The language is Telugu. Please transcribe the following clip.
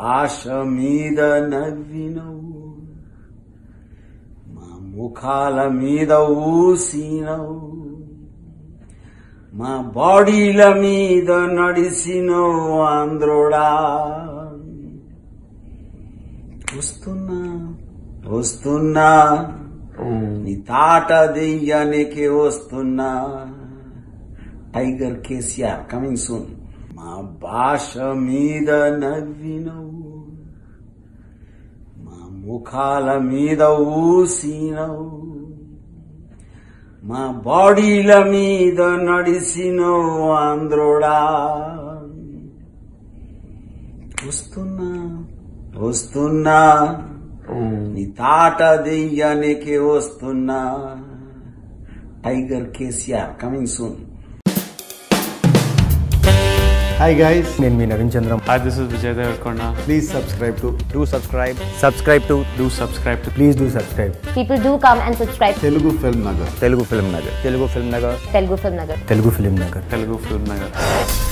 భాష మీద నవ్వినవు మా ముఖాల మీద ఊసినవు మా బాడీల మీద నడిసినవు ఆంధ్రుడా వస్తున్నా వస్తున్నా నీ తాట దెయ్యానికి వస్తున్నా టైగర్ కేసీఆర్ కమింగ్ సూన్ మా భాష మీద నవ్వినవు మా ముఖాల మీద ఊసినవు మా బాడీల మీద నడిసినవు ఆంధ్రుడా వస్తున్నా వస్తున్నా నీ తాట దెయ్యానికి వస్తున్నా tiger KCR coming soon hi guys నేను మీ Naveen Chandram Hi, this is Vijay Devarkonda. Please subscribe to do subscribe subscribe to Do subscribe to please do subscribe People do come and subscribe. Telugu Film Nagar Telugu Film Nagar Telugu Film Nagar Telugu Film Nagar. Telugu Film Nagar Telugu Film Nagar.